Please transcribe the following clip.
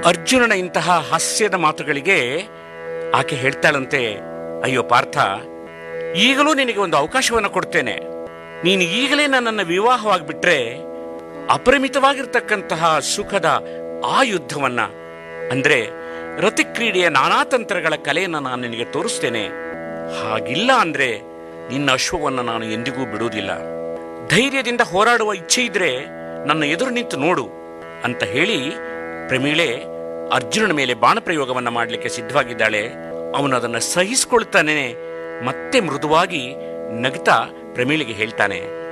ಅರ್ಜುನನ ಇಂತಹ ಹಾಸ್ಯದ ಮಾತುಗಳಿಗೆ ಆಕೆ ಹೇಳ್ತಾಳಂತೆ ಅಯ್ಯೋ ಪಾರ್ಥ ಈಗಲೂ ನಿನಗೆ ಒಂದು ಅವಕಾಶವನ್ನು ಕೊಡ್ತೇನೆ ನೀನು ಈಗಲೇ ನನ್ನನ್ನು ವಿವಾಹವಾಗಿಬಿಟ್ರೆ ಅಪರಿಮಿತವಾಗಿರ್ತಕ್ಕಂತಹ ಸುಖದ ಆ ಯುದ್ಧವನ್ನ ಅಂದ್ರೆ ರತಿಕ್ರೀಡೆಯ ನಾನಾ ತಂತ್ರಗಳ ಕಲೆಯನ್ನು ನಾನು ನಿನಗೆ ತೋರಿಸ್ತೇನೆ ಹಾಗಿಲ್ಲ ಅಂದ್ರೆ ನಿನ್ನ ಅಶ್ವವನ್ನು ನಾನು ಎಂದಿಗೂ ಬಿಡುವುದಿಲ್ಲ ಧೈರ್ಯದಿಂದ ಹೋರಾಡುವ ಇಚ್ಛೆ ಇದ್ರೆ ನನ್ನ ಎದುರು ನಿಂತು ನೋಡು ಅಂತ ಹೇಳಿ ಪ್ರಮೀಳೆ ಅರ್ಜುನನ ಮೇಲೆ ಬಾಣಪ್ರಯೋಗವನ್ನ ಮಾಡಲಿಕ್ಕೆ ಸಿದ್ಧವಾಗಿದ್ದಾಳೆ ಅವನು ಅದನ್ನು ಸಹಿಸಿಕೊಳ್ತಾನೆ ಮತ್ತೆ ಮೃದುವಾಗಿ ನಗ್ತಾ ಪ್ರಮೀಳಿಗೆ ಹೇಳ್ತಾನೆ